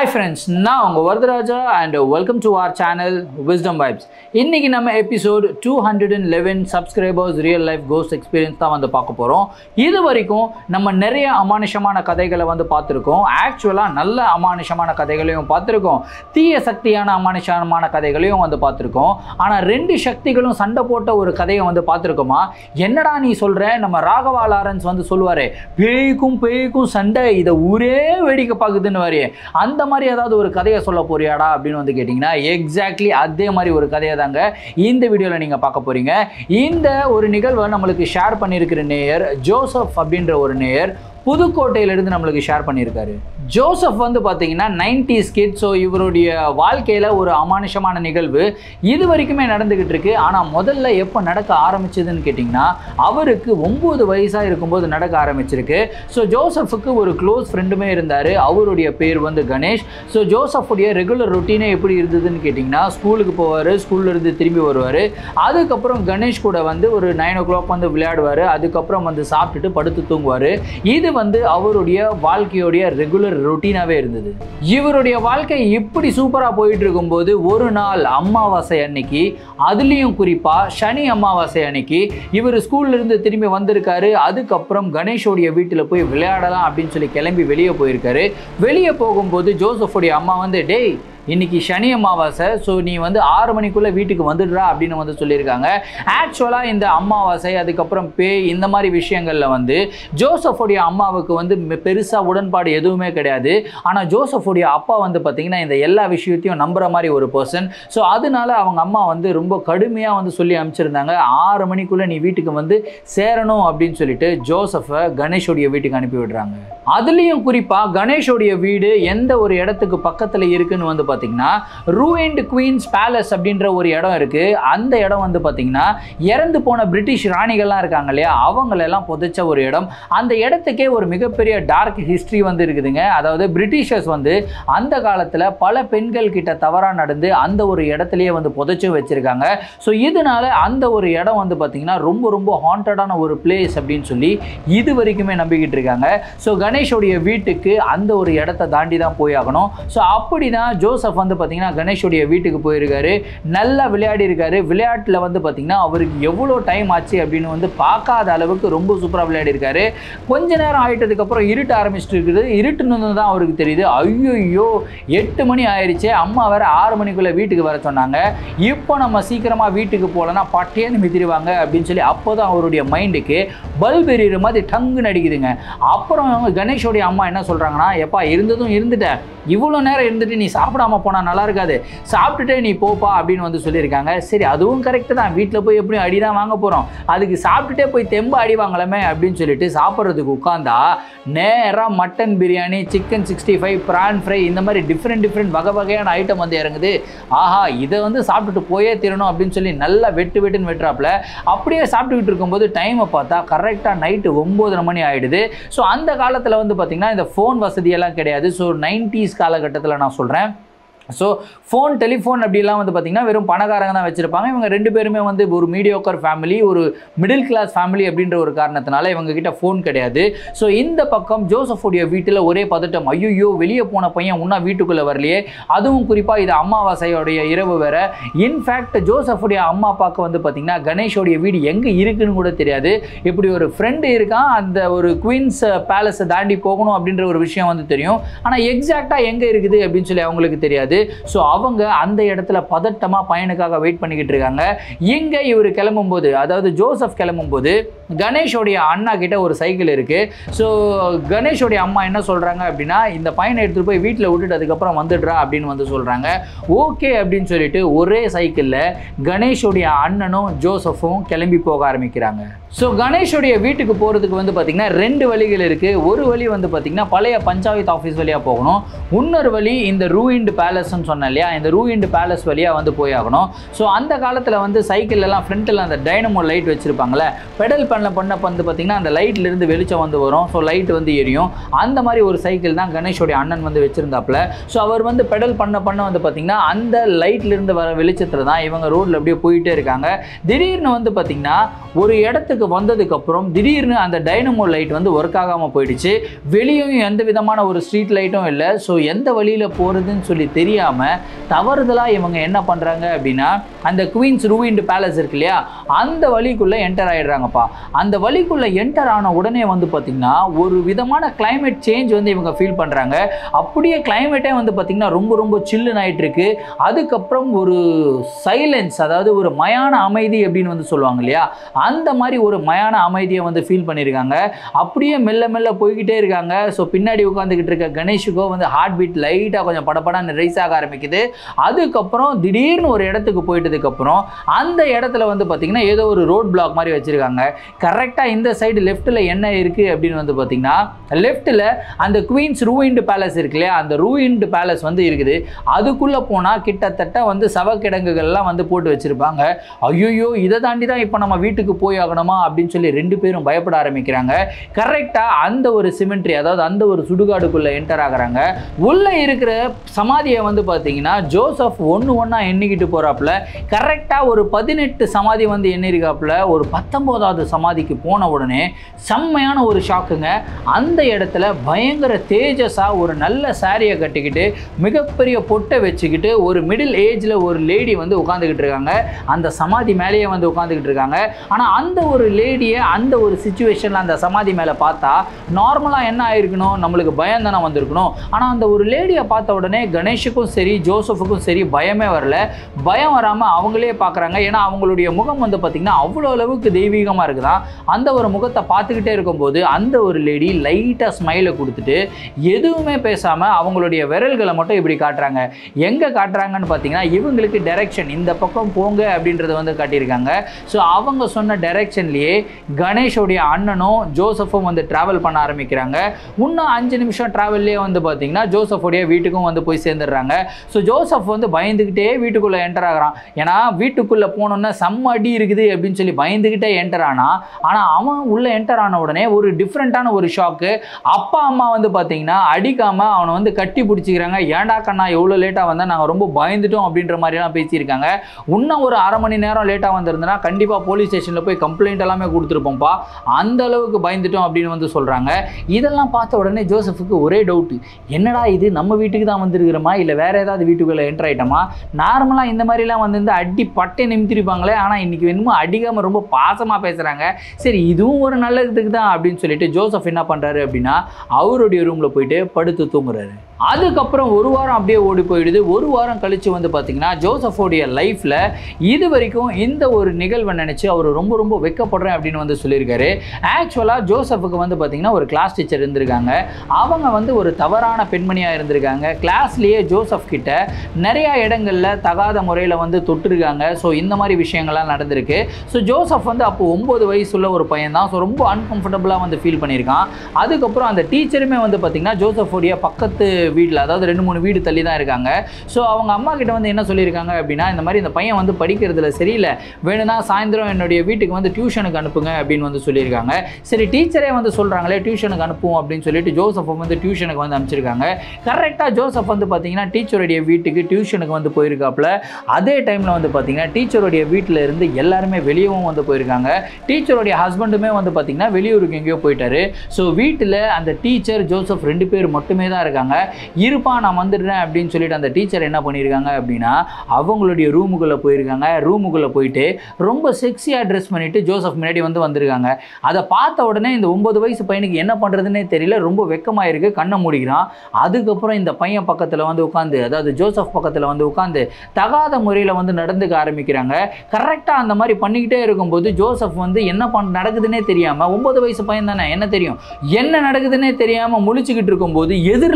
hi friends நான் உங்கள் Varadaraja and welcome to our channel wisdom vibes இன்னைக்கு நம்ம episode two hundred and eleven subscribers real life ghost experience தான் வந்து பார்க்க போகிறோம் இது வரைக்கும் நம்ம நிறைய அமானுஷமான கதைகளை வந்து பார்த்துருக்கோம் ஆக்சுவலாக நல்ல அமானுஷமான கதைகளையும் பார்த்துருக்கோம் தீய சக்தியான அமானுஷமான கதைகளையும் வந்து பார்த்துருக்கோம் ஆனால் ரெண்டு சக்திகளும் சண்டை போட்ட ஒரு கதையை வந்து பார்த்துருக்கோமா என்னடா நீ சொல்கிற நம்ம ராகவா லாரன்ஸ் வந்து சொல்லுவார் பேய்க்கும் பேய்க்கும் சண்டை இதை ஊரே வேடிக்கை பார்க்குதுன்னு வரையே அந்த மாதிரி ஏதாவது ஒரு கதையை சொல்ல போறியாடா அப்படின்னு வந்து கேட்டிங்கன்னா எக்ஸாக்ட்லி அதே மாதிரி ஒரு கதையை தாங்க இந்த வீடியோவில் நீங்கள் பார்க்க போகிறீங்க இந்த ஒரு நிகழ்வை நம்மளுக்கு ஷேர் பண்ணியிருக்கிற நேயர் ஜோசப் அப்படின்ற ஒரு நேயர் புதுக்கோட்டையிலிருந்து நம்மளுக்கு ஷேர் பண்ணியிருக்காரு ஜோசப் வந்து பார்த்தீங்கன்னா நைன்டி ஸ்கிட் ஸோ இவருடைய வாழ்க்கையில் ஒரு அமானுஷமான நிகழ்வு இது வரைக்குமே நடந்துக்கிட்டு இருக்கு ஆனால் முதல்ல எப்போ நடக்க ஆரம்பிச்சதுன்னு கேட்டிங்கன்னா அவருக்கு ஒம்பது வயசாக இருக்கும்போது நடக்க ஆரம்பிச்சிருக்கு ஸோ ஜோசஃபுக்கு ஒரு க்ளோஸ் ஃப்ரெண்டுமே இருந்தார் அவருடைய பேர் வந்து கணேஷ் ஸோ ஜோசஃபுடைய ரெகுலர் ரொட்டீனே எப்படி இருந்ததுன்னு கேட்டிங்கன்னா ஸ்கூலுக்கு போவார் ஸ்கூல்ல இருந்து திரும்பி வருவார் அதுக்கப்புறம் கணேஷ் கூட வந்து ஒரு நைன் ஓ கிளாக் வந்து விளையாடுவார் அதுக்கப்புறம் வந்து சாப்பிட்டுட்டு படுத்து தூங்குவார் இது வந்து அவருடைய வாழ்க்கையோடைய ரெகுலர் ரொட்டீனாகவே இருந்தது இவருடைய வாழ்க்கை இப்படி சூப்பராக போயிட்டு இருக்கும்போது ஒரு நாள் அமாவாசை அன்னைக்கு அதுலேயும் குறிப்பாக சனி அமாவாசை அன்னைக்கு இவர் ஸ்கூல்ல இருந்து திரும்பி வந்திருக்காரு அதுக்கப்புறம் கணேஷோடைய வீட்டில் போய் விளையாடலாம் அப்படின்னு சொல்லி கிளம்பி வெளியே போயிருக்காரு வெளியே போகும்போது ஜோசஃபோடைய அம்மா வந்து டேய் இன்னைக்கு சனி அமாவாசை ஸோ நீ வந்து ஆறு மணிக்குள்ளே வீட்டுக்கு வந்துடுறா அப்படின்னு வந்து சொல்லியிருக்காங்க ஆக்சுவலாக இந்த அமாவாசை அதுக்கப்புறம் பேய் இந்த மாதிரி விஷயங்களில் வந்து ஜோசஃபோடைய அம்மாவுக்கு வந்து பெருசாக உடன்பாடு எதுவுமே கிடையாது ஆனால் ஜோசஃபோடைய அப்பா வந்து பார்த்திங்கன்னா இந்த எல்லா விஷயத்தையும் நம்புற மாதிரி ஒரு பர்சன் ஸோ அதனால அவங்க அம்மா வந்து ரொம்ப கடுமையாக வந்து சொல்லி அனுப்பிச்சிருந்தாங்க ஆறு மணிக்குள்ளே நீ வீட்டுக்கு வந்து சேரணும் அப்படின்னு சொல்லிட்டு ஜோசஃபை கணேஷோடைய வீட்டுக்கு அனுப்பி விடுறாங்க அதுலேயும் குறிப்பாக கணேஷோடைய வீடு எந்த ஒரு இடத்துக்கு பக்கத்தில் இருக்குன்னு வந்து பார்த்தீங்கன்னா ரூஎண்ட் குவீன்ஸ் பேலஸ் அப்படின்ற ஒரு இடம் இருக்குது அந்த இடம் வந்து பார்த்தீங்கன்னா இறந்து போன பிரிட்டிஷ் ராணிகள்லாம் இருக்காங்க இல்லையா அவங்களெல்லாம் புதைச்ச ஒரு இடம் அந்த இடத்துக்கே ஒரு மிகப்பெரிய டார்க் ஹிஸ்ட்ரி வந்து இருக்குதுங்க அதாவது பிரிட்டிஷர்ஸ் வந்து அந்த காலத்தில் பல பெண்கள் கிட்ட தவறாக நடந்து அந்த ஒரு இடத்துலையே வந்து புதைச்சும் வச்சுருக்காங்க ஸோ இதனால அந்த ஒரு இடம் வந்து பார்த்திங்கன்னா ரொம்ப ரொம்ப ஹாண்டடான ஒரு பிளேஸ் அப்படின்னு சொல்லி இது வரைக்குமே நம்பிக்கிட்டு இருக்காங்க ஸோ கணேஷோடைய வீட்டுக்கு அந்த ஒரு இடத்த தாண்டி தான் போய் ஆகணும் ஸோ அப்படி தான் ஜோசப் வந்து பார்த்திங்கன்னா கணேஷோடைய வீட்டுக்கு போயிருக்காரு நல்லா விளையாடி இருக்காரு விளையாட்டில் வந்து பார்த்திங்கன்னா அவருக்கு எவ்வளோ டைம் ஆச்சு அப்படின்னு வந்து பார்க்காத அளவுக்கு ரொம்ப சூப்பராக விளையாடி இருக்காரு கொஞ்ச நேரம் ஆயிட்டதுக்கப்புறம் இருட்ட ஆரம்பிச்சிட்டு இருக்குது இருட்டுன்னு தான் அவருக்கு தெரியுது ஐயோ எட்டு மணி ஆயிடுச்சு அம்மா வேற ஆறு மணிக்குள்ளே வீட்டுக்கு வர சொன்னாங்க இப்போ நம்ம சீக்கிரமாக வீட்டுக்கு போகலன்னா பட்டேன்னு மிதிருவாங்க அப்படின்னு சொல்லி அப்போ தான் அவருடைய மைண்டுக்கு பல்ப் எறிகிற மாதிரி டங்குன்னு அடிக்குதுங்க அப்புறம் கணேஷோடைய அம்மா என்ன சொல்கிறாங்கன்னா எப்பா இருந்ததும் இருந்துட்டேன் இவ்வளோ நேரம் இருந்துட்டு நீ சாப்பிடாம போனால் நல்லா இருக்காது சாப்பிட்டுட்டே நீ போப்பா அப்படின்னு வந்து சொல்லியிருக்காங்க சரி அதுவும் கரெக்டு தான் வீட்டில் போய் எப்படியும் அடி தான் வாங்க போகிறோம் அதுக்கு சாப்பிட்டுட்டே போய் தெம்ப அடி வாங்கலாமே அப்படின்னு சொல்லிட்டு சாப்பிட்றதுக்கு உட்காந்தா நேராக mutton biryani chicken sixty five prawn fry இந்த மாதிரி டிஃப்ரெண்ட் டிஃப்ரெண்ட் வகை வகையான ஐட்டம் வந்து இறங்குது ஆஹா இதை வந்து சாப்பிட்டுட்டு போயே தீரணும் அப்படின்னு சொல்லி நல்லா வெட்டு வெட்டுன்னு வெட்டுறாப்புல அப்படியே சாப்பிட்டுக்கிட்டு இருக்கும்போது டைமை பார்த்தா கரெக்டாக நைட்டு ஒம்போதரை மணி ஆகிடுது ஸோ அந்த காலத்தில் வந்து பார்த்திங்கன்னா இந்த ஃபோன் வசதியெல்லாம் கிடையாது ஸோ நைன்டிஸ் காலகட்டத்தில் நான் சொல்கிறேன் ஸோ ஃபோன் டெலிஃபோன் அப்படிலாம் வந்து பார்த்திங்கன்னா வெறும் பணக்காரங்க தான் வச்சுருப்பாங்க இவங்க ரெண்டு பேருமே வந்து ஒரு மீடியோக்கர் ஃபேமிலி ஒரு மிடில் கிளாஸ் ஃபேமிலி அப்படின்ற ஒரு காரணத்தினால இவங்க கிட்ட ஃபோன் கிடையாது ஸோ இந்த பக்கம் ஜோசஃபுடைய வீட்டில் ஒரே பதட்டம் ஐயோ வெளியே போன பையன் இன்னும் வீட்டுக்குள்ளே வரலையே அதுவும் குறிப்பாக இது அமாவாசையோடைய இரவு வேற இன்ஃபேக்ட் ஜோசஃபுடைய அம்மா அப்பாவுக்கு வந்து பார்த்திங்கன்னா கணேஷோடைய வீடு எங்கே இருக்குன்னு கூட தெரியாது இப்படி ஒரு ஃப்ரெண்டு இருக்கான் அந்த ஒரு குவீன்ஸ் பேலஸை தாண்டி போகணும் அப்படின்ற ஒரு விஷயம் வந்து தெரியும் ஆனால் எக்ஸாக்டாக எங்கே இருக்குது அப்படின்னு சொல்லி அவங்களுக்கு தெரியாது ஸோ அவங்க அந்த இடத்துல பதட்டமாக பையனுக்காக வெயிட் பண்ணிக்கிட்டு இருக்காங்க இங்கே இவர் கிளம்பும்போது அதாவது ஜோசப் கிளம்பும்போது கணேஷோடைய அண்ணா கிட்ட ஒரு சைக்கிள் இருக்குது ஸோ கணேஷோடைய அம்மா என்ன சொல்கிறாங்க அப்படின்னா இந்த பையனை எடுத்துகிட்டு போய் வீட்டில் விட்டுட்டு அதுக்கப்புறம் வந்துடுறா அப்படின்னு வந்து சொல்கிறாங்க ஓகே அப்படின்னு சொல்லிட்டு ஒரே சைக்கிளில் கணேஷோடைய அண்ணனும் ஜோசஃபும் கிளம்பி போக ஆரம்பிக்கிறாங்க ஸோ கணேஷோடைய வீட்டுக்கு போகிறதுக்கு வந்து பார்த்திங்கன்னா ரெண்டு வழிகள் இருக்குது ஒரு வழி வந்து பார்த்திங்கன்னா பழைய பஞ்சாயத்து ஆஃபீஸ் வழியாக போகணும் இன்னொரு வழி இந்த ரூயின்டு பேலஸ்ன்னு சொன்னேன் இல்லையா இந்த ரூயின்டு பேலஸ் வழியாக வந்து போய் ஆகணும் ஸோ அந்த காலத்தில் வந்து சைக்கிள் எல்லாம் ஃப்ரண்ட்டில் அந்த டைனமோ லைட் வச்சுருப்பாங்களே பெடல் பண்ண பண்ண வந்து பார்த்தீங்கன்னா அந்த லைட்ல இருந்து வெளிச்சம் வந்து வரும் ஸோ லைட் வந்து எரியும் அந்த மாதிரி ஒரு சைக்கிள் தான் கணேஷோடைய அண்ணன் வந்து வச்சிருந்தாப்புல ஸோ அவர் வந்து பெடல் பண்ண பண்ண வந்து பார்த்தீங்கன்னா அந்த லைட்ல இருந்து வர வெளிச்சத்தில் தான் இவங்க ரோட்ல அப்படியே போயிட்டே இருக்காங்க திடீர்னு வந்து பார்த்தீங்கன்னா ஒரு இடத்துக்கு வந்ததுக்கப்புறம் திடீர்னு அந்த டைனமோ லைட் வந்து ஒர்க் ஆகாமல் போயிடுச்சு வெளியும் எந்த விதமான ஒரு ஸ்ட்ரீட் லைட்டும் இல்லை ஸோ எந்த வழியில் போகிறதுன்னு சொல்லி தெரியாமல் தவறுதலாக இவங்க என்ன பண்ணுறாங்க அப்படின்னா அந்த குவீன்ஸ் ரூவிண்ட் பேலஸ் இருக்கு இல்லையா அந்த வழிக்குள்ளே என்டர் ஆகிடுறாங்கப்பா அந்த வழிக்குள்ளே என்டர் ஆன உடனே வந்து பார்த்திங்கன்னா ஒரு விதமான climate சேஞ்ச் வந்து இவங்க ஃபீல் பண்ணுறாங்க அப்படியே கிளைமேட்டே வந்து பார்த்திங்கன்னா ரொம்ப ரொம்ப சில்லுன்னு ஆயிட்டு இருக்கு அதுக்கப்புறம் ஒரு சைலன்ஸ் அதாவது ஒரு மயான அமைதி அப்படின்னு வந்து சொல்லுவாங்க இல்லையா அந்த மாதிரி ஒரு மயான அமைதியை வந்து ஃபீல் பண்ணியிருக்காங்க அப்படியே மெல்ல மெல்ல போய்கிட்டே இருக்காங்க ஸோ பின்னாடி உட்காந்துக்கிட்டு இருக்க கணேஷுக்கோ வந்து ஹார்ட் பீட் லைட்டாக கொஞ்சம் படப்படான்னு ரைஸ் ஆக ஆரம்பிக்குது அதுக்கப்புறம் திடீர்னு ஒரு இடத்துக்கு போயிட்டதுக்கப்புறம் அந்த இடத்துல வந்து பார்த்திங்கன்னா ஏதோ ஒரு ரோட் பிளாக் மாதிரி வச்சுருக்காங்க கரெக்டாக இந்த சைடு லெஃப்ட்டில் என்ன இருக்குது அப்படின்னு வந்து பார்த்திங்கன்னா லெஃப்ட்டில் அந்த குவீன்ஸ் ரூயின்டு பேலஸ் இருக்கு இல்லையா அந்த ரூயின்டு பேலஸ் வந்து இருக்குது அதுக்குள்ளே போனால் கிட்டத்தட்ட வந்து சவக்கிடங்குகள்லாம் வந்து போட்டு வச்சுருப்பாங்க ஐயோ இதை தாண்டி தான் இப்போ நம்ம வீட்டுக்கு போய் ஆகணுமா அப்படின்னு சொல்லி ரெண்டு பேரும் பயப்பட ஆரம்பிக்கிறாங்க கரெக்டாக அந்த ஒரு சிமெண்ட்ரி அதாவது அந்த ஒரு சுடுகாடுக்குள்ளே என்டர் ஆகுறாங்க உள்ளே இருக்கிற சமாதியை வந்து பார்த்தீங்கன்னா ஜோசப் ஒன்று ஒன்றா எண்ணிக்கிட்டு போகிறாப்புல கரெக்டாக ஒரு பதினெட்டு சமாதி வந்து எண்ணிருக்காப்புல ஒரு பத்தொம்போதாவது சமாதிக்கு போன உடனே செம்மையான ஒரு ஷாக்குங்க அந்த இடத்துல பயங்கர தேஜஸாக ஒரு நல்ல சாரியை கட்டிக்கிட்டு மிகப்பெரிய பொட்டை வச்சுக்கிட்டு ஒரு மிடில் ஏஜில் ஒரு லேடி வந்து உட்காந்துக்கிட்டு இருக்காங்க அந்த சமாதி மேலேயே வந்து உட்காந்துக்கிட்டு இருக்காங்க ஆனால் அந்த ஒரு லேடியை அந்த ஒரு சுச்சுவேஷனில் அந்த சமாதி மேலே பார்த்தா நார்மலாக என்ன ஆயிருக்கணும் நம்மளுக்கு பயம் தானே வந்திருக்கணும் ஆனால் அந்த ஒரு லேடியை பார்த்த உடனே கணேஷுக்கும் சரி ஜோசஃபுக்கும் சரி பயமே வரல பயம் வராமல் அவங்களே பார்க்குறாங்க ஏன்னா அவங்களுடைய முகம் வந்து பார்த்திங்கன்னா அவ்வளோ அளவுக்கு தெய்வீகமாக இருக்குதான் அந்த ஒரு முகத்தை பார்த்துக்கிட்டே இருக்கும்போது அந்த ஒரு லேடி லைட்டாக ஸ்மைலை கொடுத்துட்டு எதுவுமே பேசாமல் அவங்களுடைய விரல்களை மட்டும் இப்படி காட்டுறாங்க எங்கே காட்டுறாங்கன்னு பார்த்தீங்கன்னா இவங்களுக்கு டைரக்ஷன் இந்த பக்கம் போங்க அப்படின்றத வந்து காட்டியிருக்காங்க ஸோ அவங்க சொன்ன டைரக்ஷன்லேயே கணேஷோடைய அண்ணனும் ஜோசஃபும் வந்து ட்ராவல் பண்ண ஆரம்பிக்கிறாங்க இன்னும் அஞ்சு நிமிஷம் ட்ராவல்லே வந்து பார்த்தீங்கன்னா ஜோசஃபோடைய வீட்டுக்கும் வந்து போய் சேர்ந்துடுறாங்க ஸோ ஜோசப் வந்து பயந்துக்கிட்டே வீட்டுக்குள்ளே என்டர் ஆகுறான் ஏன்னா வீட்டுக்குள்ளே போனோன்னா செம்ம அடி இருக்குது அப்படின்னு சொல்லி பயந்துக்கிட்டே என்டர் ஆனா ஆனால் அவன் உள்ளே என்டர் ஆன உடனே ஒரு டிஃப்ரெண்ட்டான ஒரு ஷாக்கு அப்பா அம்மா வந்து பார்த்தீங்கன்னா அடிக்காமல் அவனை வந்து கட்டி பிடிச்சிக்கிறாங்க ஏன்டா கண்ணா எவ்வளோ லேட்டாக வந்தால் நாங்கள் ரொம்ப பயந்துட்டோம் அப்படின்ற மாதிரிலாம் பேசியிருக்காங்க இன்னும் ஒரு அரை மணி நேரம் லேட்டாக வந்திருந்தனா கண்டிப்பாக போலீஸ் ஸ்டேஷனில் போய் கம்ப்ளைண்ட் எல்லாமே கொடுத்துருப்போம்ப்பா அந்த அளவுக்கு பயந்துட்டோம் அப்படின்னு வந்து சொல்கிறாங்க இதெல்லாம் பார்த்த உடனே ஜோசஃபுக்கு ஒரே டவுட்டு என்னடா இது நம்ம வீட்டுக்கு தான் வந்திருக்கிறோமா இல்லை வேற ஏதாவது வீட்டுக்குள்ளே என்டர் ஆயிட்டோமா நார்மலாக இந்த மாதிரிலாம் வந்து அடி பட்டை நிமித்திருப்பாங்களே ஆனால் இன்னைக்கு என்னமோ அடிக்காமல் ரொம்ப பாசமாக பேசுகிறாங்க சரி இதுவும் ஒரு நல்லதுக்கு தான் அப்படின்னு சொல்லிட்டு ஜோசப் என்ன பண்ணுறாரு அப்படின்னா அவருடைய ரூமில் போயிட்டு படுத்து தூங்குறாரு அதுக்கப்புறம் ஒரு வாரம் அப்படியே ஓடி போயிடுது ஒரு வாரம் கழிச்சு வந்து பார்த்தீங்கன்னா ஜோசஃபோடைய லைஃப்பில் இது வரைக்கும் இந்த ஒரு நிகழ்வை நினச்சி அவர் ரொம்ப ரொம்ப வெக்கப்படுறேன் அப்படின்னு வந்து சொல்லியிருக்காரு ஆக்சுவலாக ஜோசஃபுக்கு வந்து பார்த்தீங்கன்னா ஒரு கிளாஸ் டீச்சர் இருந்திருக்காங்க அவங்க வந்து ஒரு தவறான பெண்மணியாக இருந்திருக்காங்க கிளாஸ்லேயே ஜோசப் கிட்ட நிறையா இடங்களில் தகாத முறையில் வந்து தொட்டிருக்காங்க ஸோ இந்த மாதிரி விஷயங்கள்லாம் நடந்திருக்கு ஸோ ஜோசப் வந்து அப்போ ஒம்பது வயசுள்ள ஒரு பையன் தான் ஸோ ரொம்ப அன்கம்ஃபர்டபுளாக வந்து ஃபீல் பண்ணியிருக்கான் அதுக்கப்புறம் அந்த டீச்சருமே வந்து பார்த்தீங்கன்னா ஜோசஃபோடைய பக்கத்து வீட்டில் அதாவது ரெண்டு மூணு வீடு தள்ளி தான் இருக்காங்க ஸோ அவங்க அம்மா கிட்ட வந்து என்ன சொல்லியிருக்காங்க அப்படின்னா இந்த மாதிரி இந்த பையன் வந்து படிக்கிறதுல சரியில்லை வேணும்னா சாயந்தரம் என்னுடைய வீட்டுக்கு வந்து டியூஷனுக்கு அனுப்புங்க அப்படின்னு வந்து சொல்லியிருக்காங்க சரி டீச்சரே வந்து சொல்கிறாங்களே டியூஷனுக்கு அனுப்புவோம் அப்படின்னு சொல்லிட்டு ஜோசப் வந்து டியூஷனுக்கு வந்து அனுப்பிச்சிருக்காங்க கரெக்டாக ஜோசப் வந்து பார்த்தீங்கன்னா டீச்சருடைய வீட்டுக்கு டியூஷனுக்கு வந்து போயிருக்காப்புல அதே டைமில் வந்து பார்த்தீங்கன்னா டீச்சருடைய வீட்டில் இருந்து எல்லாருமே வெளியவும் வந்து போயிருக்காங்க டீச்சருடைய ஹஸ்பண்டுமே வந்து பார்த்தீங்கன்னா வெளியூருக்கு எங்கேயோ போயிட்டாரு ஸோ வீட்டில் அந்த டீச்சர் ஜோசப் ரெண்டு பேர் மட்டுமே தான் இருக்காங்க இருப்பா நான் வந்துடுறேன் அப்படின்னு சொல்லிட்டு அந்த டீச்சர் என்ன பண்ணியிருக்காங்க அப்படின்னா அவங்களுடைய ரூமுக்குள்ளே போயிருக்காங்க ரூமுக்குள்ளே போயிட்டு ரொம்ப செக்ஸியாக ட்ரெஸ் பண்ணிட்டு ஜோசப் முன்னாடி வந்து வந்திருக்காங்க அதை பார்த்த உடனே இந்த ஒன்பது வயசு பையனுக்கு என்ன பண்ணுறதுனே தெரியல ரொம்ப வெக்கமாக இருக்கு கண்ணை மூடிக்கிறான் அதுக்கப்புறம் இந்த பையன் பக்கத்தில் வந்து உட்காந்து அதாவது ஜோசப் பக்கத்தில் வந்து உட்காந்து தகாத முறையில் வந்து நடந்துக்க ஆரம்பிக்கிறாங்க கரெக்டாக அந்த மாதிரி பண்ணிக்கிட்டே இருக்கும்போது ஜோசப் வந்து என்ன பண்ண நடக்குதுன்னே தெரியாமல் ஒன்பது வயசு பையன் தானே என்ன தெரியும் என்ன நடக்குதுன்னே தெரியாமல் முழிச்சுக்கிட்டு இருக்கும்போது எதிரில் வந்து பார்த்தீங்கன்னா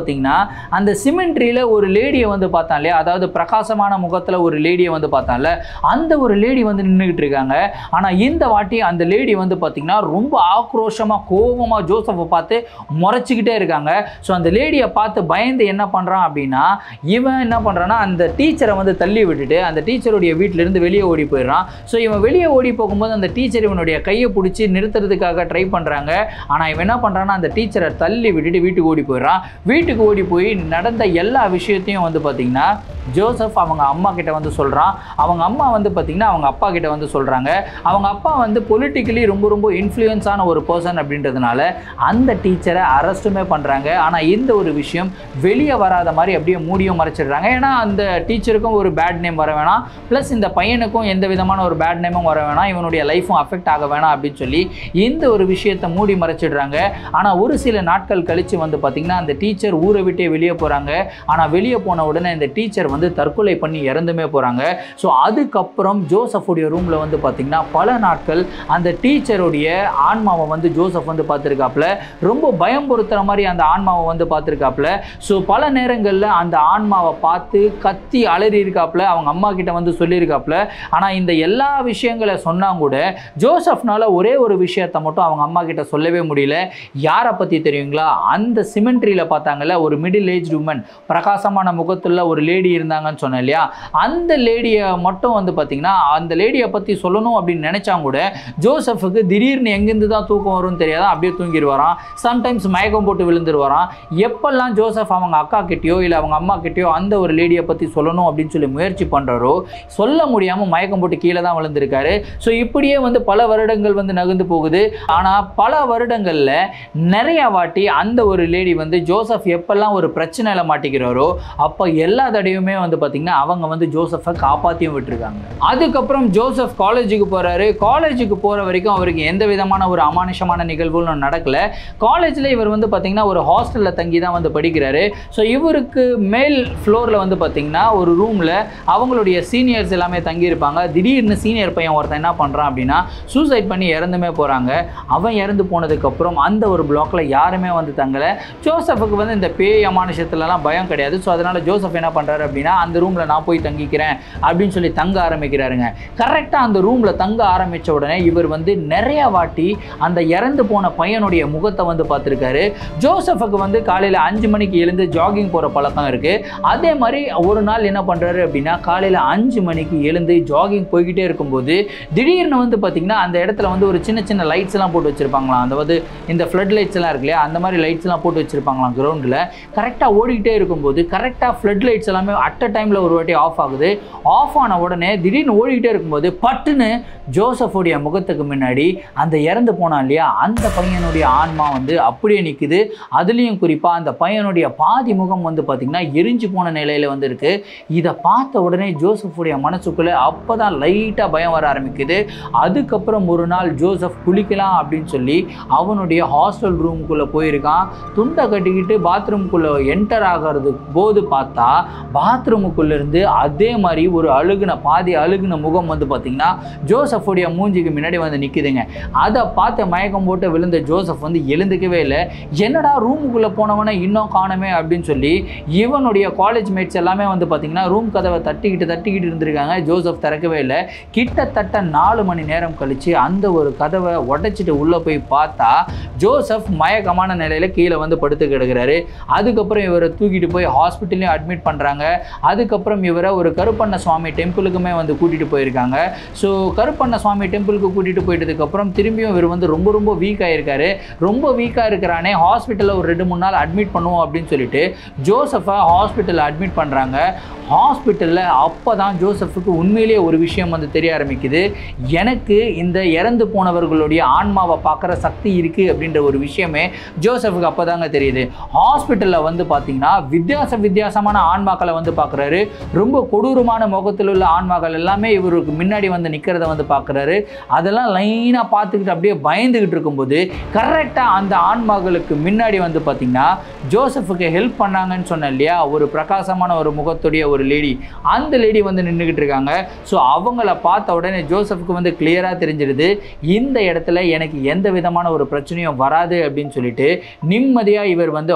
பார்த்தீங்கன்னா அந்த சிமெண்ட்ரியில் ஒரு லேடியை வந்து பார்த்தான் இல்லையா அதாவது பிரகாசமான முகத்தில் ஒரு லேடியை வந்து பார்த்தான்ல அந்த ஒரு லேடி வந்து நின்றுக்கிட்டு இருக்காங்க ஆனால் இந்த வாட்டி அந்த லேடி வந்து பார்த்தீங்கன்னா ரொம்ப ஆக்ரோஷமாக கோபமாக ஜோசஃபை பார்த்து முறைச்சிக்கிட்டே இருக்காங்க ஸோ அந்த லேடியை பார்த்து பயந்து என்ன பண்ணுறான் அப்படின்னா இவன் என்ன பண்ணுறான்னா அந்த டீச்சரை வந்து தள்ளி விட்டுட்டு அந்த டீச்சருடைய வீட்டிலேருந்து வெளியே ஓடி போயிடுறான் ஸோ இவன் வெளியே ஓடி போகும்போது அந்த டீச்சர் இவனுடைய கையை பிடிச்சி நிறுத்துறதுக்காக ட்ரை பண்ணுறாங்க ஆனால் இவன் என்ன பண்ணுறான்னா அந்த டீச்சரை தள்ளி விட்டுட்டு வீட்டுக்கு ஓடி போயிடுறான் வீட்டுக்கு ஓடி போய் நடந்த எல்லா விஷயத்தையும் வந்து பார்த்திங்கன்னா ஜோசப் அவங்க அம்மா கிட்ட வந்து சொல்கிறான் அவங்க அம்மா வந்து பார்த்திங்கன்னா அவங்க அப்பா கிட்ட வந்து சொல்கிறாங்க அவங்க அப்பா வந்து பொலிட்டிக்கலி ரொம்ப ரொம்ப இன்ஃப்ளூயன்ஸான ஒரு பர்சன் அப்படின்றதுனால அந்த டீச்சரை அரெஸ்ட்டுமே பண்ணுறாங்க ஆனால் இந்த ஒரு விஷயம் வெளியே வராத மாதிரி அப்படியே மூடியும் மறைச்சிடுறாங்க ஏன்னா அந்த டீச்சருக்கும் ஒரு பேட் நேம் வர வேணாம் ப்ளஸ் இந்த பையனுக்கும் எந்த விதமான ஒரு பேட் நேமும் வர வேணாம் இவனுடைய லைஃப்பும் அஃபெக்ட் ஆக வேணாம் அப்படின்னு சொல்லி இந்த ஒரு விஷயத்தை மூடி மறைச்சிடுறாங்க ஆனால் ஒரு சில நாட்கள் கழித்து வந்து பார்த்திங்கன்னா அந்த டீச்சர் ஊரை விட்டே வெளியே போகிறாங்க ஆனால் வெளியே போன உடனே இந்த டீச்சர் வந்து தற்கொலை பண்ணி இறந்துமே போகிறாங்க ஸோ அதுக்கப்புறம் ஜோசஃபுடைய ரூமில் வந்து பார்த்திங்கன்னா பல நாட்கள் அந்த டீச்சருடைய ஆன்மாவை வந்து ஜோசப் வந்து பார்த்துருக்காப்புல ரொம்ப பயம் பொறுத்துற மாதிரி அந்த ஆன்மாவை வந்து பார்த்துருக்காப்புல ஸோ பல நேரங்களில் அந்த ஆன்மாவை பார்த்து கத்தி அலறி இருக்காப்புல அவங்க அம்மா கிட்ட வந்து சொல்லியிருக்காப்புல ஆனால் இந்த எல்லா விஷயங்களை சொன்னாங்க கூட ஜோசப்னால ஒரே ஒரு விஷயத்தை மட்டும் அவங்க அம்மா கிட்ட சொல்லவே முடியல யாரை பற்றி தெரியுங்களா அந்த சிமெண்ட்ரியில் பார்த்தாங்கல்ல ஒரு மிடில் ஏஜ் உமன் பிரகாசமான முகத்துல ஒரு லேடி இருந்தாங்கன்னு சொன்னேன் இல்லையா அந்த லேடியை மட்டும் வந்து பார்த்தீங்கன்னா அந்த லேடியை பற்றி சொல்லணும் அப்படின்னு நினைச்சாங்க கூட ஜோசஃபுக்கு திடீர்னு எங்கேருந்து தான் தூக்கம் வரும்னு தெரியாத அப்படியே தூங்கிடுவாராம் சம்டைம்ஸ் மயக்கம் போட்டு விழுந்துருவாராம் எப்பெல்லாம் ஜோசப் அவங்க அக்கா கிட்டயோ இல்லை அவங்க அம்மா கிட்டயோ அந்த ஒரு லேடியை பற்றி சொல்லணும் அப்படின்னு சொல்லி முயற்சி பண்ணுறாரோ சொல்ல முடியாமல் மயக்கம் போட்டு கீழே தான் விழுந்திருக்காரு ஸோ இப்படியே வந்து பல வருடங்கள் வந்து நகர்ந்து போகுது ஆனால் பல வருடங்களில் நிறைய வாட்டி அந்த ஒரு லேடி வந்து ஜோசப் எப்பெல்லாம் ஒரு பிரச்சனையில் மாட்டிக்கிறாரோ அப்போ எல்லா தடையுமே வந்து பார்த்திங்கன்னா அவங்க வந்து ஜோசஃபை காப்பாற்றியும் விட்டுருக்காங்க அதுக்கப்புறம் ஜோசப் காலேஜுக்கு போகிறாரு காலேஜுக்கு போகிற வரைக்கும் அவருக்கு எந்த விதமான ஒரு அமானுஷமான நிகழ்வுகளும் நடக்கல காலேஜில் இவர் வந்து பார்த்திங்கன்னா ஒரு ஹாஸ்டலில் தங்கி தான் வந்து படிக்கிறாரு ஸோ இவருக்கு மேல் ஃப்ளோரில் வந்து பார்த்திங்கன்னா ஒரு ரூமில் அவங்களுடைய சீனியர்ஸ் எல்லாமே தங்கியிருப்பாங்க திடீர்னு சீனியர் பையன் ஒருத்தன் என்ன பண்ணுறான் அப்படின்னா சூசைட் பண்ணி இறந்துமே போகிறாங்க அவன் இறந்து போனதுக்கப்புறம் அந்த ஒரு பிளாக்ல யாருமே வந்து தங்கலை ஜோசஃபுக்கு வந்து இந்த பேய் அமானுஷத்துலலாம் பயம் கிடையாது ஸோ அதனால் ஜோசப் என்ன பண்ணுறாரு அப்படின்னா அந்த ரூமில் நான் போய் தங்கிக்கிறேன் அப்படின்னு சொல்லி தங்க ஆரம்பிக்கிறாருங்க கரெக்டாக அந்த ரூமில் தங்க ஆரம்பித்த உடனே இவர் வந்து நிறைய வாட்டி அந்த இறந்து போன பையனுடைய முகத்தை வந்து பார்த்துருக்காரு ஜோசஃபுக்கு வந்து காலையில் அஞ்சு மணிக்கு எழுந்து ஜாகிங் போகிற பழக்கம் இருக்குது அதே மாதிரி ஒரு நாள் என்ன பண்ணுறாரு அப்படின்னா காலையில் அஞ்சு மணிக்கு எழுந்து ஜாகிங் போய்கிட்டே இருக்கும்போது திடீர்னு வந்து பார்த்திங்கன்னா அந்த இடத்துல வந்து ஒரு சின்ன சின்ன லைட்ஸ் எல்லாம் போட்டு வச்சுருப்பாங்களாம் அதாவது இந்த ஃப்ளட் லைட்ஸ் எல்லாம் இருக்கு இல்லையா அந்த மாதிரி லைட்ஸ் எல்லாம் போட்டு வச்சுருப்பாங்களாம் கிரவுண்டில் கரெக்டாக ஓடிக்கிட்டே இருக்கும்போது கரெக்டாக ஃப்ளட் லைட்ஸ் எல்லாமே அட் அ டைமில் ஒரு வாட்டி ஆஃப் ஆகுது ஆஃப் ஆன உடனே திடீர்னு ஓடிக்கிட்டே இருக்கும்போது பட்டுன்னு ஜோசஃபுடைய முகத்துக்கு முன்னாடி அந்த இறந்து போனான் இல்லையா அந்த பையனுடைய ஆன்மா வந்து அப்படியே நிற்குது அதுலேயும் குறிப்பாக அந்த பையனுடைய பாதி முகம் வந்து பார்த்திங்கன்னா எரிஞ்சு போன நிலையில் வந்து இருக்கு இதை பார்த்த உடனே ஜோசஃபுடைய மனசுக்குள்ளே அப்போ தான் லைட்டாக பயம் வர ஆரம்பிக்குது அதுக்கப்புறம் ஒரு நாள் ஜோசப் குளிக்கலாம் அப்படின்னு சொல்லி அவனுடைய ஹாஸ்டல் ரூமுக்குள்ளே போயிருக்கான் துண்டை கட்டிக்கிட்டு பாத்ரூம்குள்ளே என்டர் ஆகிறது போது பார்த்தா பாத்ரூமுக்குள்ளே இருந்து அதே மாதிரி ஒரு அழுகுன பாதி அழுகுன முகம் வந்து பார்த்திங்கன்னா ஜோசஃபுடைய மூஞ்சிக்கு முன்னாடி வந்து நிற்குதுங்க அதை பார்த்து மயக்கம் போட்டு விழுந்த ஜோசப் வந்து எழுந்துக்கவே இல்லை என்னடா ரூமுக்குள்ளே போனவனை இன்னும் காணமே அப்படின்னு சொல்லி இவனுடைய காலேஜ் மேட்ஸ் எல்லாமே வந்து பார்த்திங்கன்னா ரூம் கதவை தட்டிக்கிட்டு தட்டிக்கிட்டு இருந்திருக்காங்க ஜோசப் திறக்கவே இல்லை கிட்டத்தட்ட நாலு மணி நேரம் கழித்து அந்த ஒரு கதவை உடைச்சிட்டு உள்ளே போய் பார்த்தா ஜோசப் மயக்கமான நிலையில் கீழே வந்து படுத்து கிடக்குறாரு அதுக்கப்புறம் இவரை தூக்கிட்டு போய் ஹாஸ்பிட்டல்லையும் அட்மிட் பண்ணுறாங்க அதுக்கப்புறம் இவரை ஒரு கருப்பண்ண சுவாமி டெம்பிளுக்குமே வந்து கூட்டிகிட்டு போயிருக்காங்க ஸோ கருப்பண்ண சுவாமி டெம்பிளுக்கு கூட்டிகிட்டு போயிட்டதுக்கப்புறம் திரும்பியும் இவர் வந்து ரொம்ப ரொம்ப வீக் ஆயிருக்காரு ரொம்ப வீக்காக இருக்கிறானே ஹாஸ்பிட்டலில் ஒரு ரெண்டு மூணு நாள் அட்மிட் பண்ணுவோம் அப்படின்னு சொல்லிட்டு ஜோசஃபை ஹாஸ்பிட்டலில் அட்மிட் பண்ணுறாங்க ஹாஸ்பிட்டலில் அப்போ தான் ஜோசஃபுக்கு உண்மையிலேயே ஒரு விஷயம் வந்து தெரிய ஆரம்பிக்குது எனக்கு இந்த இறந்து போனவர்களுடைய ஆன்மாவை பார்க்குற சக்தி இருக்குது அப்படின்ற ஒரு விஷயமே ஜோசஃபுக்கு அப்போ தாங்க தெரியுது ஹாஸ்பிட்டலில் வந்து பார்த்தீங்கன்னா வித்தியாச வித்தியாசமான ஆன்மாக்களை வந்து பார்க்குறாரு ரொம்ப கொடூரமான முகத்தில் உள்ள ஆன்மாக்கள் எல்லாமே இவருக்கு முன்னாடி வந்து நிற்கிறத வந்து பார்க்குறாரு அதெல்லாம் லைனாக பார்த்துக்கிட்டு அப்படியே பயந்துக்கிட்டு இருக்கும்போது கரெக்டாக அந்த ஆன்மாக்களுக்கு முன்னாடி வந்து பார்த்தீங்கன்னா ஜோசஃபுக்கு ஹெல்ப் பண்ணாங்கன்னு சொன்னேன் இல்லையா ஒரு பிரகாசமான ஒரு முகத்துடைய ஒரு லேடி அந்த லேடி வந்து நின்றுக்கிட்டு இருக்காங்க ஸோ அவங்கள பார்த்த உடனே ஜோசஃபுக்கு வந்து கிளியராக தெரிஞ்சிடுது இந்த இடத்துல எனக்கு எந்த விதமான ஒரு பிரச்சனையும் வராது அப்படின்னு சொல்லிட்டு நிம்மதியாக இவர் வந்து ஹாஸ்பிட்டல்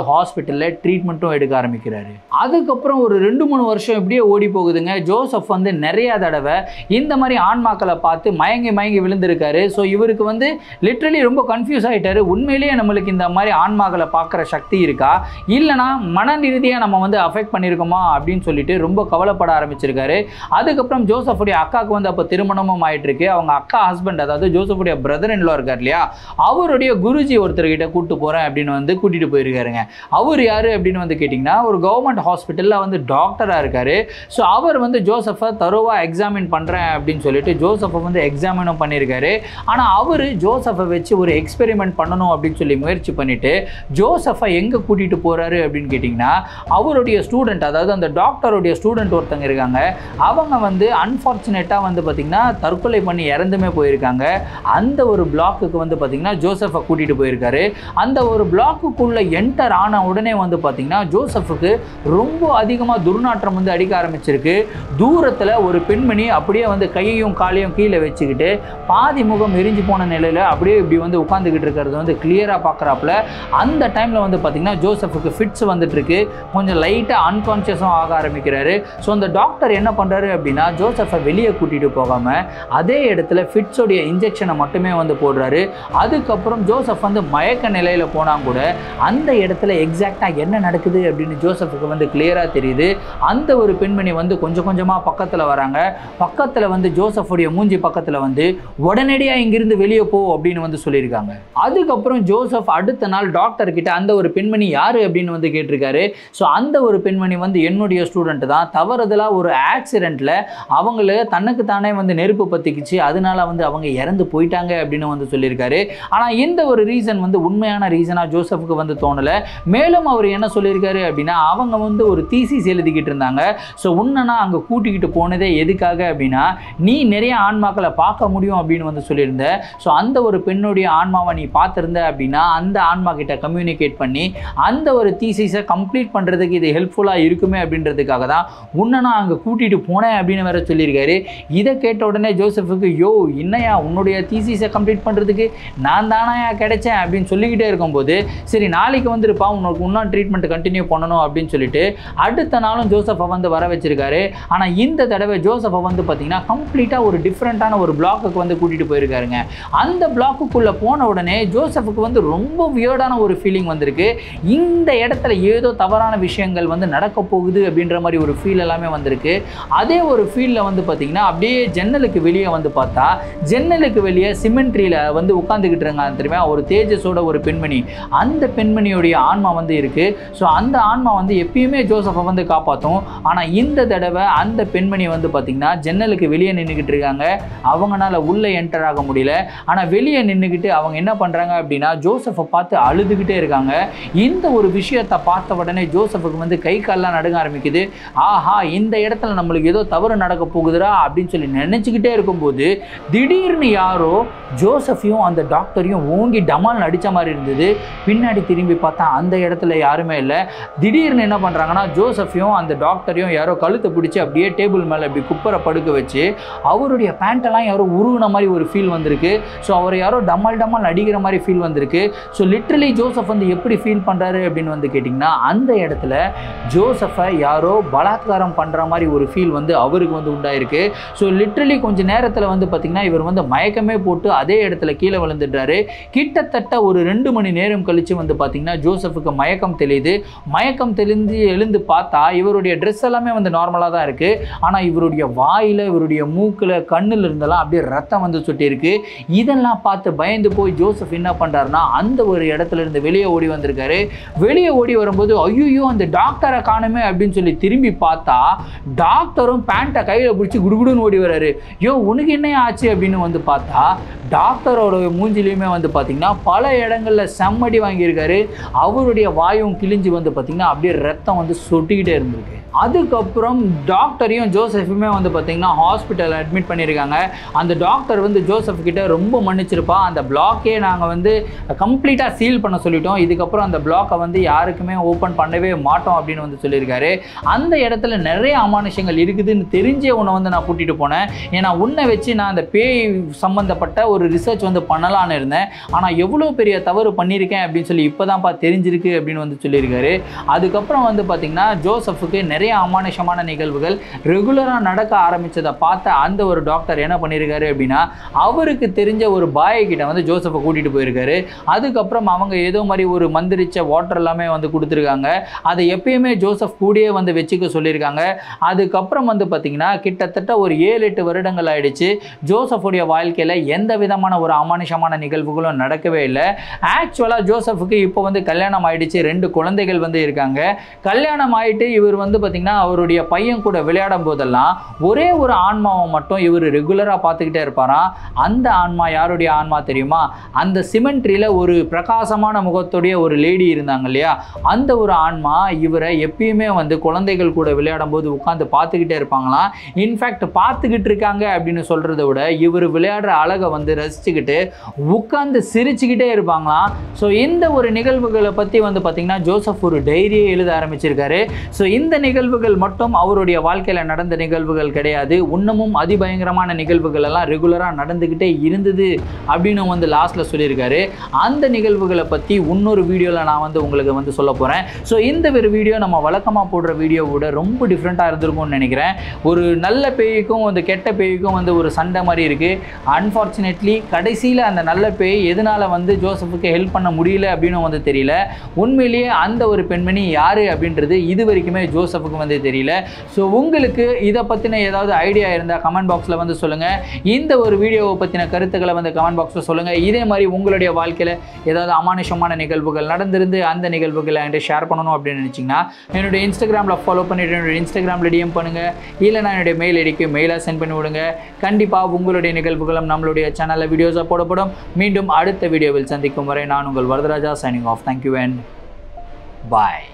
ஹாஸ்பிட்டலில் ட்ரீட்மெண்ட்டும் எடுக்க ஆரம்பிக்கிறாரு அதுக்கப்புறம் ஒரு ரெண்டு மூணு வருஷம் இப்படியே ஓடி போகுதுங்க ஜோசப் வந்து நிறைய தடவை இந்த மாதிரி ஆன்மாக்களை பார்த்து மயங்கி மயங்கி விழுந்திருக்காரு ஸோ இவருக்கு வந்து லிட்ரலி ரொம்ப கன்ஃபியூஸ் ஆகிட்டாரு உண்மையிலேயே நம்மளுக்கு இந்த மாதிரி ஆன்மாக்களை பார்க்குற சக்தி இருக்கா இல்லைனா மன ரீதியாக நம்ம வந்து அஃபெக்ட் பண்ணியிருக்கோமா அப்படின்னு சொல்லிட்டு ரொம்ப கவலைப்பட ஆரம்பிச்சிருக்காரு அதுக்கப்புறம் ஜோசஃபுடைய அக்காவுக்கு வந்து அப்போ திருமணமும் ஆயிட்டு இருக்கு அவங்க அக்கா ஹஸ்பண்ட் அதாவது ஜோசஃபுடைய பிரதர் இன்லோ இருக்கார் இல்லையா அவருடைய குருஜி ஒருத்தர்கிட்ட கூட்டு போகிறேன் அப்படின்னு வந்து கூட்டிகிட்டு போயிருக்காருங்க அவர் யார் அப்படின்னு வந்து கேட்டிங்கன்னா ஒரு கவர்மெண்ட் ஹாஸ்பிட்டலில் வந்து டாக்டராக இருக்கார் ஸோ அவர் வந்து ஜோசஃபை தரோவாக எக்ஸாமின் பண்ணுறேன் அப்படின்னு சொல்லிட்டு ஜோசஃபை வந்து எக்ஸாமினும் பண்ணியிருக்காரு ஆனால் அவர் ஜோசஃபை வச்சு ஒரு எக்ஸ்பெரிமெண்ட் பண்ணணும் அப்படின்னு சொல்லி முயற்சி பண்ணிட்டு ஜோசஃபை எங்கே கூட்டிகிட்டு போகிறாரு அப்படின்னு கேட்டிங்கன்னா அவருடைய ஸ்டூடெண்ட் அதாவது அந்த டாக்டருடைய ஸ்டூடெண்ட் ஒருத்தங்க இருக்காங்க அவங்க வந்து அன்ஃபார்ச்சுனேட்டாக வந்து பார்த்திங்கன்னா தற்கொலை பண்ணி இறந்துமே போயிருக்காங்க அந்த ஒரு பிளாக்குக்கு வந்து பார்த்திங்கன்னா ஜோசஃபை கூட்டிகிட்டு போயிருக்காரு அந்த ஒரு பிளாக்குக்குள்ளே என்டர் ஆன உடனே வந்து பார்த்திங்கன்னா ஜோசஃபுக்கு ரொம்ப அதிகமாக துர்நாற்றம் வந்து அடிக்க ஆரம்பிச்சிருக்கு தூரத்தில் ஒரு பெண்மணி அப்படியே வந்து கையையும் காலையும் கீழே வச்சுக்கிட்டு பாதி முகம் எரிஞ்சு போன நிலையில் அப்படியே இப்படி வந்து உட்காந்துக்கிட்டு இருக்கிறது வந்து கிளியராக பார்க்குறாப்புல அந்த டைமில் வந்து பார்த்திங்கன்னா ஜோசஃபுக்கு ஃபிட்ஸ் வந்துட்டு இருக்கு கொஞ்சம் லைட்டாக அன்கான்ஷியஸும் ஆக ஆரம்பிக்கிறாரு ஸோ அந்த டாக்டர் என்ன பண்ணுறாரு அப்படின்னா ஜோசஃபை வெளியே கூட்டிகிட்டு போகாமல் அதே இடத்துல ஃபிட்ஸோடைய இன்ஜெக்ஷனை மட்டுமே வந்து போடுறாரு அதுக்கப்புறம் ஜோசப் வந்து மயக்க நிலையில் போனால் கூட அந்த இடத்துல எக்ஸாக்டாக என்ன நடக்குது அப்படின்னு ஜோசஃபுக்கு வந்து கிளியராக தெரியுது அந்த ஒரு பெண்மணி வந்து கொஞ்சம் கொஞ்சமாக பக்கத்தில் வராங்க பக்கத்தில் வந்து ஜோசஃபுடைய மூஞ்சி பக்கத்தில் வந்து உடனடியாக இங்கிருந்து வெளியே போ அப்படின்னு வந்து சொல்லியிருக்காங்க அதுக்கப்புறம் ஜோசப் அடுத்த நாள் டாக்டர் கிட்ட அந்த ஒரு பெண்மணி யார் அப்படின்னு வந்து கேட்டிருக்காரு ஸோ அந்த ஒரு பெண்மணி வந்து என்னுடைய ஸ்டூடெண்ட் தான் தவறுதலாக ஒரு ஆக்சிடெண்ட்டில் அவங்கள தனக்கு தானே வந்து நெருப்பு பற்றிக்கிச்சு அதனால வந்து அவங்க இறந்து போயிட்டாங்க அப்படின்னு வந்து சொல்லியிருக்காரு ஆனால் இந்த ஒரு ரீசன் வந்து உண்மையான ரீசனாக ஜோசஃபுக்கு வந்து தோணலை மேலும் அவர் என்ன சொல்லியிருக்காரு அப்படின்னா அவங்க வந்து ஒரு தீசிஸ் எழுதிக்கிட்டு இருந்தாங்க ஸோ உன்னனா அங்கே கூட்டிக்கிட்டு போனதே எதுக்காக அப்படின்னா நீ நிறைய ஆன்மாக்களை பார்க்க முடியும் அப்படின்னு வந்து சொல்லியிருந்த ஸோ அந்த ஒரு பெண்ணுடைய ஆன்மாவை நீ பார்த்துருந்த அப்படின்னா அந்த ஆன்மா கிட்ட கம்யூனிகேட் பண்ணி அந்த ஒரு தீசிஸை கம்ப்ளீட் பண்ணுறதுக்கு இது ஹெல்ப்ஃபுல்லாக இருக்குமே அப்படின்றதுக்காக தான் உன்னை நான் அங்கே கூட்டிகிட்டு போனேன் அப்படின்னு வேற சொல்லியிருக்காரு இதை கேட்ட உடனே ஜோசஃபுக்கு யோ என்னையா உன்னுடைய தீசிஸை கம்ப்ளீட் பண்ணுறதுக்கு நான் தானாயா கிடைச்சேன் அப்படின்னு சொல்லிக்கிட்டே இருக்கும்போது சரி நாளைக்கு வந்துருப்பா உனக்கு இன்னும் ட்ரீட்மெண்ட் கண்டினியூ பண்ணணும் அப்படின்னு சொல்லிட்டு அடுத்த நாளும் ஜோசஃபை வந்து வர வச்சிருக்காரு ஆனால் இந்த தடவை ஜோசஃபை வந்து பார்த்தீங்கன்னா கம்ப்ளீட்டாக ஒரு டிஃப்ரெண்ட்டான ஒரு பிளாக்குக்கு வந்து கூட்டிகிட்டு போயிருக்காருங்க அந்த பிளாக்குக்குள்ளே போன உடனே ஜோசஃபுக்கு வந்து ரொம்ப வியர்டான ஒரு ஃபீலிங் வந்திருக்கு இந்த இடத்துல ஏதோ தவறான விஷயங்கள் வந்து நடக்க போகுது அப்படின்ற மாதிரி ஒரு ஃபீல் எல்லாமே வந்திருக்கு அதே ஒரு ஃபீல்டில் வந்து பார்த்தீங்கன்னா அப்படியே ஜன்னலுக்கு வெளியே வந்து பார்த்தா ஜன்னலுக்கு வெளியே சிமெண்ட்ரியில் வந்து உட்காந்துக்கிட்டு இருக்காங்க தெரியுமா ஒரு தேஜஸோட ஒரு பெண்மணி அந்த பெண்மணியுடைய ஆன்மா வந்து இருக்கு ஸோ அந்த ஆன்மா வந்து எப்பயுமே ஜோசஃபை வந்து காப்பாற்றும் ஆனால் இந்த தடவை அந்த பெண்மணி வந்து பார்த்தீங்கன்னா ஜன்னலுக்கு வெளியே நின்றுக்கிட்டு இருக்காங்க அவங்களால உள்ளே என்டர் ஆக முடியல ஆனால் வெளியே நின்றுக்கிட்டு அவங்க என்ன பண்ணுறாங்க அப்படின்னா ஜோசஃபை பார்த்து அழுதுகிட்டே இருக்காங்க இந்த ஒரு விஷயத்தை பார்த்த உடனே ஜோசஃபுக்கு வந்து கை கால்லாம் நடுங்க ஆரம்பிக்குது ஆஹா இந்த இடத்துல நம்மளுக்கு ஏதோ தவறு நடக்க போகுதுடா அப்படின்னு சொல்லி நினச்சிக்கிட்டே இருக்கும்போது திடீர்னு யாரோ ஜோசஃபையும் அந்த டாக்டரையும் ஓங்கி டமால் அடித்த மாதிரி இருந்தது பின்னாடி திரும்பி பார்த்தா அந்த இடத்துல யாருமே இல்லை திடீர்னு என்ன பண்ணுறாங்கன்னா ஜோசஃபையும் அந்த டாக்டரையும் யாரோ கழுத்தை பிடிச்சி அப்படியே டேபிள் மேலே இப்படி குப்பரை படுக்க வச்சு அவருடைய பேண்ட்டெல்லாம் யாரோ உருகுன மாதிரி ஒரு ஃபீல் வந்திருக்கு ஸோ அவரை யாரோ டமால் டமால் அடிக்கிற மாதிரி ஃபீல் வந்திருக்கு ஸோ லிட்ரலி ஜோசப் வந்து எப்படி ஃபீல் பண்ணுறாரு அப்படின்னு வந்து கேட்டிங்கன்னா அந்த இடத்துல ஜோசஃபை யாரோ பலாத்காரம் பண்ணுற மாதிரி ஒரு ஃபீல் வந்து அவருக்கு வந்து உண்டாயிருக்கு ஸோ லிட்ரலி கொஞ்ச நேரத்தில் வந்து பார்த்திங்கன்னா இவர் வந்து மயக்கமே போட்டு அதே இடத்துல கீழே விழுந்துடுறாரு கிட்டத்தட்ட ஒரு ரெண்டு மணி நேரம் கழித்து வந்து பார்த்திங்கன்னா ஜோசஃபுக்கு மயக்கம் தெளியுது மயக்கம் தெளிந்து எழுந்து பார்த்தா இவருடைய ட்ரெஸ் எல்லாமே வந்து நார்மலாக தான் இருக்குது ஆனால் இவருடைய வாயில் இவருடைய மூக்கில் கண்ணில் இருந்தெல்லாம் அப்படியே ரத்தம் வந்து சுட்டிருக்கு இதெல்லாம் பார்த்து பயந்து போய் ஜோசப் என்ன பண்ணுறாருன்னா அந்த ஒரு இடத்துல இருந்து வெளியே ஓடி வந்திருக்காரு வெளியே ஓடி வரும்போது ஐயோ அந்த டாக்டரை காணுமே அப்படின்னு சொல்லி திரும்பி பார்த்தா டாக்டரும் பேண்ட்டை கையில் பிடிச்சி குடுகுடுன்னு ஓடி வராரு யோ உனக்கு என்ன ஆச்சு அப்படின்னு வந்து பார்த்தா டாக்டரோட மூஞ்சிலையுமே வந்து பார்த்தீங்கன்னா பல இடங்களில் செம்மடி வாங்கியிருக்காரு அவருடைய வாயும் கிழிஞ்சு வந்து பார்த்தீங்கன்னா அப்படியே ரத்தம் வந்து சொட்டிக்கிட்டே இருந்திருக்கு அதுக்கப்புறம் டாக்டரையும் ஜோசஃபுமே வந்து பார்த்திங்கன்னா ஹாஸ்பிட்டல் அட்மிட் பண்ணியிருக்காங்க அந்த டாக்டர் வந்து ஜோசப் கிட்ட ரொம்ப மன்னிச்சிருப்பா அந்த பிளாக்கே நாங்கள் வந்து கம்ப்ளீட்டாக சீல் பண்ண சொல்லிட்டோம் இதுக்கப்புறம் அந்த பிளாக்கை வந்து யாருக்குமே ஓப்பன் பண்ணவே மாட்டோம் அப்படின்னு வந்து சொல்லியிருக்காரு அந்த இடத்துல நிறைய அமானுஷங்கள் இருக்குதுன்னு தெரிஞ்சே உன்னை வந்து நான் கூட்டிகிட்டு போனேன் ஏன்னா உன்னை வச்சு நான் அந்த பேய் சம்மந்தப்பட்ட ஒரு ரிசர்ச் வந்து பண்ணலான்னு இருந்தேன் ஆனால் எவ்வளோ பெரிய தவறு பண்ணியிருக்கேன் அப்படின்னு சொல்லி இப்போ தான்ப்பா தெரிஞ்சிருக்கு அப்படின்னு வந்து சொல்லியிருக்காரு அதுக்கப்புறம் வந்து பார்த்திங்கன்னா ஜோசஃபுக்கு நிறைய அமானுஷமான நிகழ்வுகள் ரெகுலராக நடக்க ஆரம்பித்ததை பார்த்த அந்த ஒரு டாக்டர் என்ன பண்ணியிருக்காரு அப்படின்னா அவருக்கு தெரிஞ்ச ஒரு பாய் கிட்ட வந்து ஜோசஃபை கூட்டிகிட்டு போயிருக்காரு அதுக்கப்புறம் அவங்க ஏதோ மாதிரி ஒரு மந்திரிச்ச வாட்டர் எல்லாமே வந்து கொடுத்துருக்காங்க அதை எப்பயுமே ஜோசப் கூடயே வந்து வச்சுக்க சொல்லியிருக்காங்க அதுக்கப்புறம் வந்து பார்த்திங்கன்னா கிட்டத்தட்ட ஒரு ஏழு எட்டு வருடங்கள் ஆயிடுச்சு ஜோசஃபுடைய வாழ்க்கையில் எந்த விதமான ஒரு அமானுஷமான நிகழ்வுகளும் நடக்கவே இல்லை ஆக்சுவலாக ஜோசஃபுக்கு இப்போ வந்து கல்யாணம் ஆயிடுச்சு ரெண்டு குழந்தைகள் வந்து இருக்காங்க கல்யாணம் ஆயிட்டு இவர் வந்து பார்த்திங்கன்னா அவருடைய பையன் கூட விளையாடும் போதெல்லாம் ஒரே ஒரு ஆன்மாவை மட்டும் இவர் ரெகுலராக பார்த்துக்கிட்டே இருப்பாராம் அந்த ஆன்மா யாருடைய ஆன்மா தெரியுமா அந்த சிமெண்ட்ரியில் ஒரு பிரகாசமான முகத்துடைய ஒரு லேடி இருந்தாங்க இல்லையா அந்த ஒரு ஆன்மா இவரை எப்பயுமே வந்து குழந்தைகள் கூட விளையாடும் போது உட்காந்து பார்த்துக்கிட்டே இருப்பாங்களாம் இன்ஃபேக்ட் பார்த்துக்கிட்டு இருக்காங்க அப்படின்னு சொல்கிறத விட இவர் விளையாடுற அழகை வந்து ரசிச்சுக்கிட்டு உட்காந்து சிரிச்சுக்கிட்டே இருப்பாங்களாம் ஸோ இந்த ஒரு நிகழ்வுகளை பற்றி வந்து பார்த்திங்கன்னா ஜோசப் ஒரு டைரியை எழுத ஆரம்பிச்சிருக்காரு ஸோ இந்த நிகழ்வுகள் மட்டும் அவருடைய வாழ்க்கையில் நடந்த நிகழ்வுகள் கிடையாது இன்னமும் அதிபயங்கரமான நிகழ்வுகள் எல்லாம் ரெகுலராக நடந்துக்கிட்டே இருந்தது அப்படின்னு வந்து லாஸ்ட்டில் சொல்லியிருக்காரு அந்த நிகழ்வுகளை பற்றி இன்னொரு வீடியோவில் நான் வந்து உங்களுக்கு வந்து சொல்ல போகிறேன் ஸோ இந்த ஒரு வீடியோ நம்ம வழக்கமாக போடுற வீடியோவோட ரொம்ப டிஃப்ரெண்ட்டாக இருந்திருக்கும்னு நினைக்கிறேன் ஒரு நல்ல பேய்க்கும் வந்து கெட்ட பேய்க்கும் வந்து ஒரு சண்டை மாதிரி இருக்குது அன்ஃபார்ச்சுனேட்லி கடைசியில் அந்த நல்ல பேய் எதனால் வந்து ஜோசஃபுக்கு ஹெல்ப் பண்ண முடியல அப்படின்னு வந்து தெரியல உண்மையிலேயே அந்த ஒரு பெண்மணி யார் அப்படின்றது இது வரைக்குமே ஜோசஃபுக்கு வந்து தெரியல ஸோ உங்களுக்கு இதை பற்றின ஏதாவது ஐடியா இருந்தால் கமெண்ட் பாக்ஸில் வந்து சொல்லுங்கள் இந்த ஒரு வீடியோவை பற்றின கருத்துக்களை வந்து கமெண்ட் பாக்ஸில் சொல்லுங்கள் இதே மாதிரி உங்களுடைய வாழ்க்கையில் ஏதாவது அமானுஷமான நிகழ்வுகள் நடந்திருந்து அந்த நிகழ்வுகளை என்கிட்ட ஷேர் பண்ணணும் அப்படின்னு நினச்சிங்கன்னா என்னுடைய இன்ஸ்டாகிராமில் ஃபாலோ பண்ணிட்டு என்னுடைய இன்ஸ்டாகிராமில் டிஎம் பண்ணுங்கள் இல்லைனா என்னுடைய மெயில் ஐடிக்கு மெயிலாக சென்ட் பண்ணி விடுங்க கண்டிப்பாக உங்களுடைய நிகழ்வுகளும் நம்மளுடைய சேனலில் வீடியோஸாக போடப்படும் மீண்டும் அடுத்த வீடியோவில் சந்திக்கும் வரை நான் உங்கள் Varadaraja signing off thank you and bye